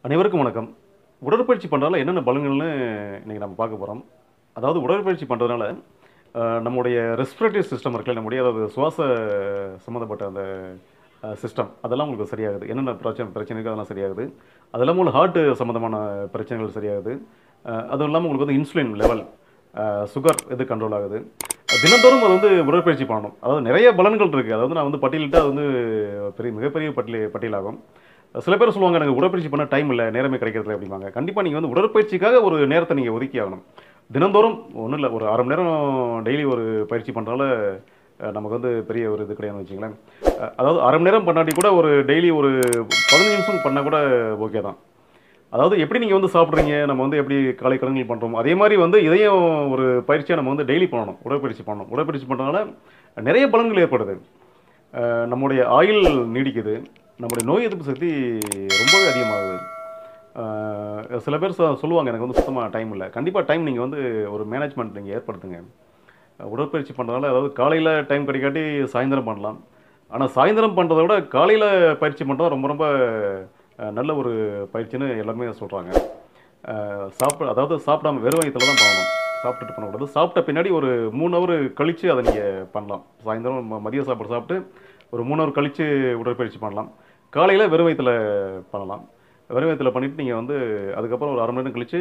அனைவருக்கும் வணக்கம் உடற்பயிற்சி பண்ணுறதுனால என்னென்ன பலன்கள்னு இன்றைக்கி நம்ம பார்க்க போகிறோம் அதாவது உடற்பயிற்சி பண்ணுறதுனால அஹ், நம்முடைய ரெஸ்பிரேட்டரி சிஸ்டம் இருக்குல்ல நம்முடைய அதாவது சுவாச சம்மந்தப்பட்ட அந்த சிஸ்டம் அதெல்லாம் உங்களுக்கு சரியாகுது என்னென்ன பிரச்சனை பிரச்சனை இருக்கோ அதெல்லாம் சரியாகுது அது இல்லாமல் உங்களுக்கு ஹார்ட் சம்மந்தமான பிரச்சனைகள் சரியாகுது அஹ், அதுவும் இல்லாமல் உங்களுக்கு வந்து இன்சுலின் லெவல் சுகர் இது கண்ட்ரோல் ஆகுது தினந்தோறும் அது வந்து உடற்பயிற்சி பண்ணணும் அதாவது நிறைய பலன்கள் இருக்குது அதாவது நான் வந்து பட்டியலிட்டு அது வந்து பெரிய மிகப்பெரிய பட்டியல் பட்டியலாகும் சில பேர் சொல்லுவாங்க எனக்கு உடற்பயிற்சி பண்ண டைம் இல்லை நேரமே கிடைக்கிறதில்ல அப்படிம்பாங்க கண்டிப்பாக நீங்கள் வந்து உடற்பயிற்சிக்காக ஒரு நேரத்தை நீங்கள் ஒதுக்கி ஆகணும் தினந்தோறும் ஒன்றும் இல்லை ஒரு அரை மணி நேரம் டெய்லி ஒரு பயிற்சி பண்ணுறதால நமக்கு வந்து பெரிய ஒரு இது கிடையாதுன்னு வச்சுங்களேன் அஹ், அதாவது அரை மணி நேரம் பண்ணாட்டி கூட ஒரு டெய்லி ஒரு பதினஞ்சு நிமிஷம் பண்ணால் கூட ஓகே தான் அதாவது எப்படி நீங்கள் வந்து சாப்பிட்றீங்க நம்ம வந்து எப்படி காலை கடன்கள் பண்ணுறோம் அதே மாதிரி வந்து இதையும் ஒரு பயிற்சியாக நம்ம வந்து டெய்லி பண்ணணும் உடற்பயிற்சி பண்ணணும் உடற்பயிற்சி பண்ணுறதுனால நிறைய பலன்கள் ஏற்படுது அஹ் நம்முடைய ஆயுள் நீடிக்குது நம்முடைய நோய் எதிர்ப்பு சக்தி ரொம்பவே அதிகமாகுது அஹ் சில பேர் சொ- சொல்லுவாங்க எனக்கு வந்து சுத்தமாக டைம் இல்லை கண்டிப்பாக டைம் நீங்கள் வந்து ஒரு மேனேஜ்மெண்ட் நீங்கள் ஏற்படுத்துங்க அஹ் உடற்பயிற்சி பண்ணுறதுனால அதாவது காலையில் டைம் கிடைக்காட்டி சாயந்தரம் பண்ணலாம் ஆனால் சாயந்தரம் பண்ணுறத விட காலையில் பயிற்சி பண்ணுறது ரொம்ப ரொம்ப அஹ், நல்ல ஒரு பயிற்சின்னு எல்லாருமே சொல்கிறாங்க சாப்பிட அதாவது சாப்பிடாம வெறும் வயிற்றுல தான் பண்ணணும் சாப்பிட்டுட்டு பண்ணக்கூடாது சாப்பிட்ட பின்னாடி ஒரு மூணு ஹவர் கழித்து அதை நீங்கள் பண்ணலாம் சாயந்தரம் ம- மதிய சாப்பாடு சாப்பிட்டு ஒரு மூணு ஹவர் கழித்து உடற்பயிற்சி பண்ணலாம் காலையில் வெறும் வயிற்றுல பண்ணலாம் வெறும் வயிற்றுல பண்ணிவிட்டு நீங்கள் வந்து அதுக்கப்புறம் ஒரு அரை மணி நேரம் கழித்து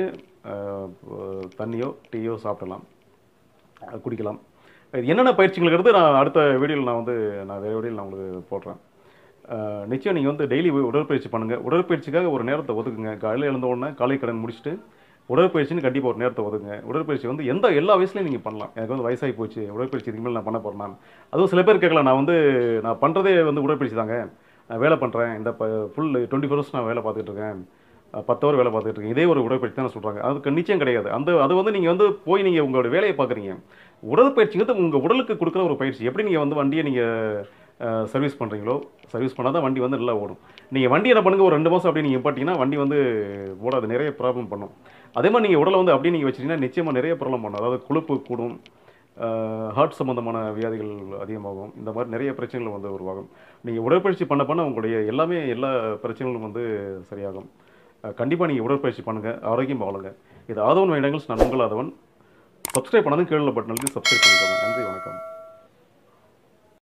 தண்ணியோ டீயோ சாப்பிடலாம் அஹ் குடிக்கலாம் இது என்னென்ன பயிற்சிகள்ங்கிறது நான் அடுத்த வீடியோவில் நான் வந்து நான் வேறு வீடியோவில் நான் உங்களுக்கு போடுறேன் அஹ் நிச்சயம் நீங்கள் வந்து டெய்லி உடற்பயிற்சி பண்ணுங்கள் உடற்பயிற்சிக்காக ஒரு நேரத்தை ஒதுக்குங்க காலையில் எழுந்த உடனே காலை கடன் முடிச்சுட்டு உடற்பயிற்சின்னு கண்டிப்பாக ஒரு நேரத்தை ஒதுக்குங்க உடற்பயிற்சி வந்து எந்த எல்லா வயசுலையும் நீங்கள் பண்ணலாம் எனக்கு வந்து வயசாகி போச்சு உடற்பயிற்சி இதுக்கு மேலே நான் பண்ண போகிறேன் அதுவும் சில பேர் கேட்கலாம் நான் வந்து நான் பண்ணுறதே வந்து உடற்பயிற்சி தாங்க நான் வேலை பண்ணுறேன் இந்த ஃபுல் டுவெண்ட்டி ஃபோர் ஹவர்ஸ் நான் வேலை பார்த்துட்டு இருக்கேன் அஹ் பத்து ஹவர் வேலை பார்த்துட்டு இருக்கேன் இதே ஒரு உடற்பயிற்சி தான் சொல்கிறாங்க அதுக்கு நிச்சயம் கிடையாது அந்த அது வந்து நீங்கள் வந்து போய் நீங்கள் உங்களோட வேலையை பார்க்குறீங்க உடற்பயிற்சிங்கிறது உங்கள் உடலுக்கு கொடுக்குற ஒரு பயிற்சி எப்படி நீங்கள் வந்து வண்டியை நீங்கள் சர்வீஸ் பண்ணுறீங்களோ சர்வீஸ் பண்ணால் தான் வண்டி வந்து நல்லா ஓடும் நீங்கள் வண்டி என்ன பண்ணுங்க ஒரு ரெண்டு மாதம் அப்படி நீங்கள் பார்த்தீங்கன்னா வண்டி வந்து ஓடாது நிறைய ப்ராப்ளம் பண்ணும் அதே மாதிரி நீங்கள் உடலை வந்து அப்படியே நீங்கள் வச்சிங்கன்னா நிச்சயமாக நிறைய ப்ராப்ளம் பண்ணும் அதாவது கொழுப்பு கூடும் ஹார்ட் சம்மந்தமான வியாதிகள் அதிகமாகும் இந்த மாதிரி நிறைய பிரச்சனைகள் வந்து உருவாகும் நீங்கள் உடற்பயிற்சி பண்ண பண்ண உங்களுடைய எல்லாமே எல்லா பிரச்சனைகளும் வந்து சரியாகும் கண்டிப்பாக நீங்கள் உடற்பயிற்சி பண்ணுங்கள் ஆரோக்கியம் வாழுங்க இது ஆதவன் வைடங்கள்ஸ் நான் உங்கள் ஆதவன் சப்ஸ்கிரைப் பண்ணதும் கீழே பட்டன் அழுத்தி சப்ஸ்கிரைப் பண்ணிக்கோங்க நன்றி வணக்கம்